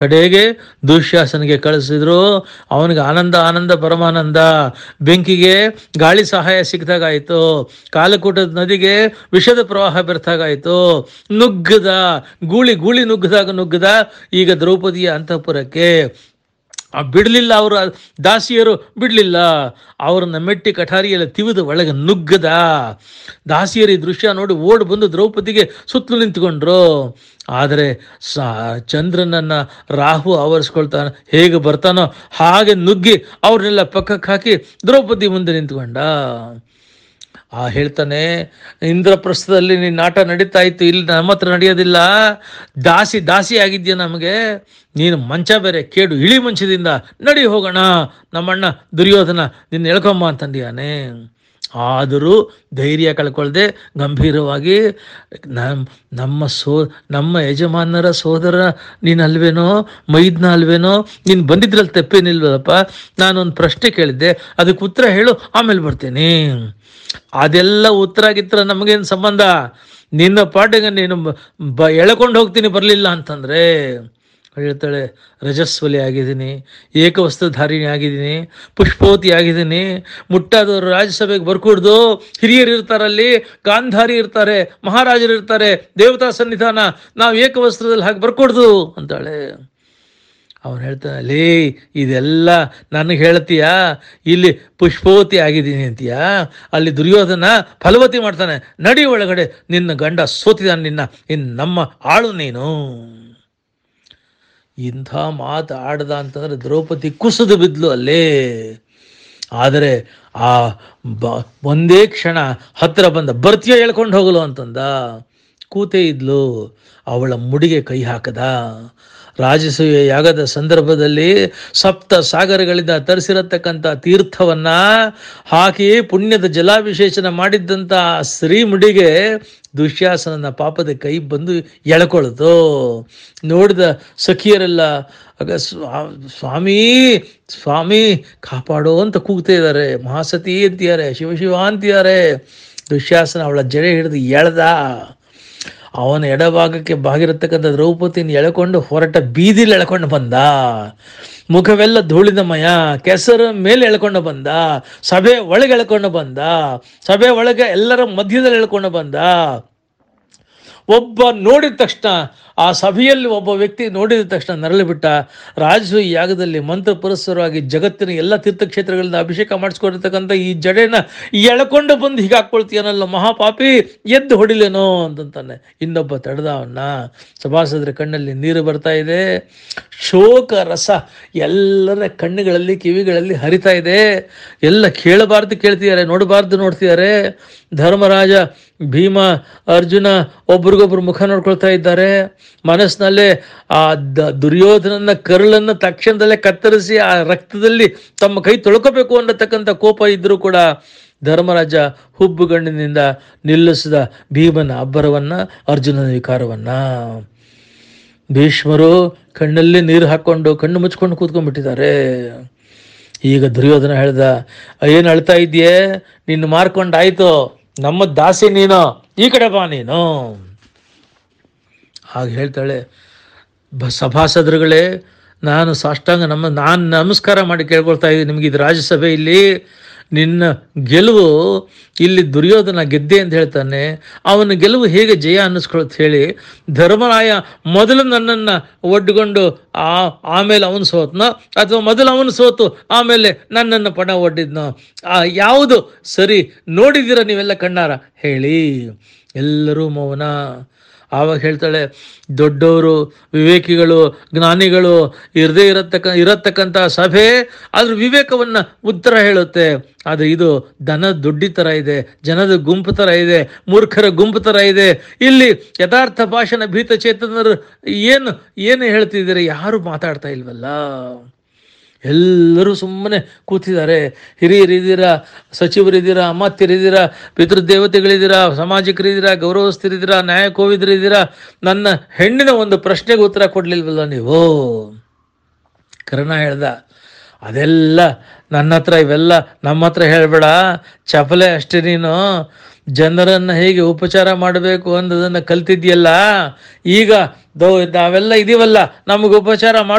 ಕಡೆಗೆ ದುಶ್ಯಾಸನಿಗೆ ಕಳಿಸಿದ್ರು ಅವನಿಗೆ ಆನಂದ ಆನಂದ ಪರಮಾನಂದ ಬೆಂಕಿಗೆ ಗಾಳಿ ಸಹಾಯ ಸಿಕ್ಕಿದಾಗಾಯ್ತು ಕಾಲಕೂಟದ ನದಿಗೆ ವಿಷದ ಪ್ರವಾಹ ಬೆರ್ತಾಗಾಯ್ತು ನುಗ್ಗದ ಗೂಳಿ ಗೂಳಿ ನುಗ್ಗದಾಗ ನುಗ್ಗದ ಈಗ ದ್ರೌಪದಿಯ ಅಂತಃಪುರಕ್ಕೆ ಆ ಬಿಡಲಿಲ್ಲ ಅವರು ದಾಸಿಯರು ಬಿಡಲಿಲ್ಲ ಅವರನ್ನ ಮೆಟ್ಟಿ ಕಠಾರಿಯಲ್ಲಿ ತಿವಿದು ಒಳಗೆ ನುಗ್ಗದ ದಾಸಿಯರು ಈ ದೃಶ್ಯ ನೋಡಿ ಓಡ್ ಬಂದು ದ್ರೌಪದಿಗೆ ಸುತ್ತಲೂ ನಿಂತ್ಕೊಂಡ್ರು ಆದರೆ ಸಾ ಚಂದ್ರನನ್ನ ರಾಹು ಆವರಿಸ್ಕೊಳ್ತಾನೆ ಹೇಗೆ ಬರ್ತಾನೋ ಹಾಗೆ ನುಗ್ಗಿ ಅವ್ರನ್ನೆಲ್ಲ ಪಕ್ಕಕ್ಕೆ ಹಾಕಿ ದ್ರೌಪದಿ ಮುಂದೆ ನಿಂತ್ಕೊಂಡ ಆ ಹೇಳ್ತಾನೆ ಇಂದ್ರಪ್ರಸ್ಥದಲ್ಲಿ ನಿನ್ನ ನಾಟ ನಡೀತಾ ಇತ್ತು ಇಲ್ಲಿ ನಮ್ಮ ಹತ್ರ ನಡೆಯೋದಿಲ್ಲ ದಾಸಿ ದಾಸಿ ಆಗಿದ್ಯಾ ನಮಗೆ ನೀನು ಮಂಚ ಬೇರೆ ಕೇಡು ಇಳಿ ಮಂಚದಿಂದ ನಡಿ ಹೋಗೋಣ ನಮ್ಮಣ್ಣ ದುರ್ಯೋಧನ ನಿನ್ನ ಎಳ್ಕೊಂಬ ಅಂತಂದಿಯಾನೆ ಆದರೂ ಧೈರ್ಯ ಕಳ್ಕೊಳ್ದೆ ಗಂಭೀರವಾಗಿ ನಮ್ ನಮ್ಮ ಸೋ ನಮ್ಮ ಯಜಮಾನರ ಸೋದರ ನೀನು ಅಲ್ವೇನೋ ಮೈದ್ನ ಅಲ್ವೇನೋ ನೀನು ಬಂದಿದ್ರಲ್ಲಿ ತಪ್ಪೇನಿಲ್ವಲ್ಲಪ್ಪ ನಾನೊಂದು ಪ್ರಶ್ನೆ ಕೇಳಿದ್ದೆ ಅದಕ್ಕೆ ಉತ್ತರ ಹೇಳು ಆಮೇಲೆ ಬರ್ತೀನಿ ಅದೆಲ್ಲ ಉತ್ತರ ಗಿತ್ತರ ನಮಗೇನು ಸಂಬಂಧ ನಿನ್ನ ಪಾಟಿಗೆ ನೀನು ಬ- ಬ ಎಳ್ಕೊಂಡು ಹೋಗ್ತೀನಿ ಬರಲಿಲ್ಲ ಅಂತಂದರೆ ಹೇಳ್ತಾಳೆ ರಜಸ್ವಲಿ ಆಗಿದ್ದೀನಿ ಏಕವಸ್ತ್ರಧಾರಿಣಿ ಆಗಿದ್ದೀನಿ ಪುಷ್ಪವತಿ ಆಗಿದ್ದೀನಿ ಮುಟ್ಟಾದವರು ರಾಜ್ಯಸಭೆಗೆ ಬರ್ಕೂಡ್ದು ಹಿರಿಯರು ಇರ್ತಾರಲ್ಲಿ ಗಾಂಧಾರಿ ಇರ್ತಾರೆ ಮಹಾರಾಜರು ಇರ್ತಾರೆ ದೇವತಾ ಸನ್ನಿಧಾನ ನಾವು ಏಕವಸ್ತ್ರದಲ್ಲಿ ಹಾಗೆ ಬರ್ಕೊಡ್ದು ಅಂತಾಳೆ ಅವನು ಹೇಳ್ತಾನೆ ಲೇ ಇದೆಲ್ಲ ನನಗೆ ಹೇಳ್ತೀಯಾ ಇಲ್ಲಿ ಪುಷ್ಪವತಿ ಆಗಿದ್ದೀನಿ ಅಂತೀಯಾ ಅಲ್ಲಿ ದುರ್ಯೋಧನ ಫಲವತಿ ಮಾಡ್ತಾನೆ ನಡಿ ಒಳಗಡೆ ನಿನ್ನ ಗಂಡ ಸೋತಿದ್ದಾನೆ ನಿನ್ನ ಇನ್ನು ನಮ್ಮ ಆಳು ನೀನು ಇಂಥ ಮಾತು ಆಡ್ದ ಅಂತಂದ್ರೆ ದ್ರೌಪದಿ ಕುಸಿದು ಬಿದ್ಲು ಅಲ್ಲೇ ಆದರೆ ಆ ಬ ಒಂದೇ ಕ್ಷಣ ಹತ್ತಿರ ಬಂದ ಬರ್ತೀಯ ಹೇಳ್ಕೊಂಡು ಹೋಗಲು ಅಂತಂದ ಕೂತೇ ಇದ್ಲು ಅವಳ ಮುಡಿಗೆ ಕೈ ಹಾಕದ ರಾಜಸೂಯ ಯಾಗದ ಸಂದರ್ಭದಲ್ಲಿ ಸಪ್ತ ಸಾಗರಗಳಿಂದ ತರಿಸಿರತಕ್ಕಂಥ ತೀರ್ಥವನ್ನ ಹಾಕಿ ಪುಣ್ಯದ ಜಲಾಭಿಷೇಚನ ಮಾಡಿದ್ದಂಥ ಆ ಶ್ರೀಮುಡಿಗೆ ದುಶ್ಯಾಸನನ ಪಾಪದ ಕೈ ಬಂದು ಎಳ್ಕೊಳ್ತು ನೋಡಿದ ಸಖಿಯರೆಲ್ಲ ಆಗ ಸ್ವಾ- ಸ್ವಾಮಿ ಸ್ವಾಮಿ ಕಾಪಾಡೋ ಅಂತ ಕೂಗ್ತಾ ಇದ್ದಾರೆ ಮಹಾಸತಿ ಅಂತಿದ್ದಾರೆ ಶಿವಶಿವ ಅಂತಿದ್ದಾರೆ ದುಶ್ಯಾಸನ ಅವಳ ಜಡೆ ಹಿಡಿದು ಎಳ್ದ ಅವನ ಎಡಭಾಗಕ್ಕೆ ಬಾಗಿರತಕ್ಕಂಥ ದ್ರೌಪದಿನ ಎಳ್ಕೊಂಡು ಹೊರಟ ಬೀದಿಲಿ ಎಳ್ಕೊಂಡು ಬಂದ ಮುಖವೆಲ್ಲ ಧೂಳಿನಮಯ ಕೆಸರ ಮೇಲೆ ಎಳ್ಕೊಂಡು ಬಂದ ಸಭೆ ಒಳಗೆ ಎಳ್ಕೊಂಡು ಬಂದ ಸಭೆ ಒಳಗೆ ಎಲ್ಲರ ಮಧ್ಯದಲ್ಲಿ ಎಳ್ಕೊಂಡು ಬಂದ ಒಬ್ಬ ನೋಡಿದ ತಕ್ಷಣ ಆ ಸಭೆಯಲ್ಲಿ ಒಬ್ಬ ವ್ಯಕ್ತಿ ನೋಡಿದ ತಕ್ಷಣ ನರಳಿ ಬಿಟ್ಟ ರಾಜಸೂಯ ಯಾಗದಲ್ಲಿ ಮಂತ್ರ ಪುರಸ್ಸರವಾಗಿ ಜಗತ್ತಿನ ಎಲ್ಲ ತೀರ್ಥಕ್ಷೇತ್ರಗಳಿಂದ ಅಭಿಷೇಕ ಮಾಡಿಸ್ಕೊಂಡಿರ್ತಕ್ಕಂಥ ಈ ಜಡೆನ ಎಳ್ಕೊಂಡು ಬಂದು ಹೀಗೆ ಹಾಕ್ಕೊಳ್ತೀಯನಲ್ಲ ಮಹಾಪಾಪಿ ಎದ್ದು ಹೊಡಿಲೇನೋ ಅಂತಂತಾನೆ ಇನ್ನೊಬ್ಬ ತಡೆದ ಅವನ್ನ ಸಭಾಸದರ ಕಣ್ಣಲ್ಲಿ ನೀರು ಬರ್ತಾ ಇದೆ ಶೋಕ ರಸ ಎಲ್ಲರ ಕಣ್ಣುಗಳಲ್ಲಿ ಕಿವಿಗಳಲ್ಲಿ ಹರಿತಾ ಇದೆ ಎಲ್ಲ ಕೇಳಬಾರ್ದು ಕೇಳ್ತಿದ್ದಾರೆ ನೋಡಬಾರ್ದು ನೋಡ್ತಿದ್ದಾರೆ ಧರ್ಮರಾಜ ಭೀಮ ಅರ್ಜುನ ಒಬ್ರಿಗೊಬ್ರು ಮುಖ ನೋಡ್ಕೊಳ್ತಾ ಇದ್ದಾರೆ ಮನಸ್ಸಿನಲ್ಲೇ ಆ ದ- ದುರ್ಯೋಧನನ ಕರುಳನ್ನ ತಕ್ಷಣದಲ್ಲೇ ಕತ್ತರಿಸಿ ಆ ರಕ್ತದಲ್ಲಿ ತಮ್ಮ ಕೈ ತೊಳ್ಕೋಬೇಕು ಅನ್ನತಕ್ಕಂಥ ಕೋಪ ಇದ್ರೂ ಕೂಡ ಧರ್ಮರಾಜ ಹುಬ್ಬುಗಣ್ಣಿನಿಂದ ನಿಲ್ಲಿಸಿದ ಭೀಮನ ಅಬ್ಬರವನ್ನ ಅರ್ಜುನನ ವಿಕಾರವನ್ನ ಭೀಷ್ಮರು ಕಣ್ಣಲ್ಲಿ ನೀರು ಹಾಕೊಂಡು ಕಣ್ಣು ಮುಚ್ಕೊಂಡು ಕೂತ್ಕೊಂಡ್ಬಿಟ್ಟಿದ್ದಾರೆ ಈಗ ದುರ್ಯೋಧನ ಹೇಳ್ದ ಏನು ಅಳ್ತಾ ಇದೆಯೇ ನಿನ್ನ ಮಾರ್ಕೊಂಡಾಯ್ತು ನಮ್ಮ ದಾಸಿ ನೀನು ಈ ಕಡೆ ಬಾ ನೀನು ಹಾಗೆ ಹೇಳ್ತಾಳೆ ಬ ಸಭಾಸದರುಗಳೇ ನಾನು ಸಾಷ್ಟಾಂಗ ನಮ್ಮ ನಾನು ನಮಸ್ಕಾರ ಮಾಡಿ ಕೇಳ್ಕೊಳ್ತಾ ಇದ್ದೀನಿ ನಿಮಗೆ ಇದು ರಾಜ್ಯಸಭೆ ಇಲ್ಲಿ ನಿನ್ನ ಗೆಲುವು ಇಲ್ಲಿ ದುರ್ಯೋಧನ ಗೆದ್ದೆ ಅಂತ ಹೇಳ್ತಾನೆ ಅವನ ಗೆಲುವು ಹೇಗೆ ಜಯ ಅನ್ನಿಸ್ಕೊಳತ್ ಹೇಳಿ ಧರ್ಮರಾಯ ಮೊದಲು ನನ್ನನ್ನು ಒಡ್ಕೊಂಡು ಆ ಆಮೇಲೆ ಅವನು ಸೋತ್ನೋ ಅಥವಾ ಮೊದಲು ಅವನು ಸೋತು ಆಮೇಲೆ ನನ್ನನ್ನು ಪಣ ಒಡ್ಡಿದ್ನೋ ಆ ಯಾವುದು ಸರಿ ನೋಡಿದ್ದೀರ ನೀವೆಲ್ಲ ಕಣ್ಣಾರ ಹೇಳಿ ಎಲ್ಲರೂ ಮೌನ ಆವಾಗ ಹೇಳ್ತಾಳೆ ದೊಡ್ಡವರು ವಿವೇಕಿಗಳು ಜ್ಞಾನಿಗಳು ಇರದೇ ಇರತಕ್ಕ ಇರತಕ್ಕಂಥ ಸಭೆ ಅದ್ರ ವಿವೇಕವನ್ನ ಉತ್ತರ ಹೇಳುತ್ತೆ ಆದರೆ ಇದು ದನ ದುಡ್ಡಿ ಥರ ಇದೆ ಜನದ ಗುಂಪು ಥರ ಇದೆ ಮೂರ್ಖರ ಗುಂಪು ಥರ ಇದೆ ಇಲ್ಲಿ ಯಥಾರ್ಥ ಭಾಷಣ ಭೀತ ಚೇತನರು ಏನು ಏನು ಹೇಳ್ತಿದ್ದೀರಿ ಯಾರು ಮಾತಾಡ್ತಾ ಇಲ್ವಲ್ಲ ಎಲ್ಲರೂ ಸುಮ್ಮನೆ ಕೂತಿದ್ದಾರೆ ಹಿರಿಯರಿದ್ದೀರಾ ಸಚಿವರಿದ್ದೀರಾ ಅಮಾತ್ಯರಿದ್ದೀರಾ ಪಿತೃದೇವತೆಗಳಿದ್ದೀರಾ ಸಾಮಾಜಿಕರಿದ್ದೀರಾ ಗೌರವಸ್ಥರಿದ್ದೀರಾ ನ್ಯಾಯ ಕೋವಿದರಿದ್ದೀರಾ ನನ್ನ ಹೆಣ್ಣಿನ ಒಂದು ಪ್ರಶ್ನೆಗೆ ಉತ್ತರ ಕೊಡ್ಲಿಲ್ವಲ್ಲ ನೀವು ಕರ್ಣ ಹೇಳ್ದ ಅದೆಲ್ಲ ನನ್ನ ಹತ್ರ ಇವೆಲ್ಲ ನಮ್ಮ ಹತ್ರ ಹೇಳ್ಬೇಡ ಚಪಲೆ ಅಷ್ಟೇ ನೀನು ಜನರನ್ನ ಹೇಗೆ ಉಪಚಾರ ಮಾಡಬೇಕು ಅನ್ನೋದನ್ನ ಕಲ್ತಿದ್ಯಲ್ಲ ಈಗ ದೋ ನಾವೆಲ್ಲ ಇದೀವಲ್ಲ ನಮಗೆ ಉಪಚಾರ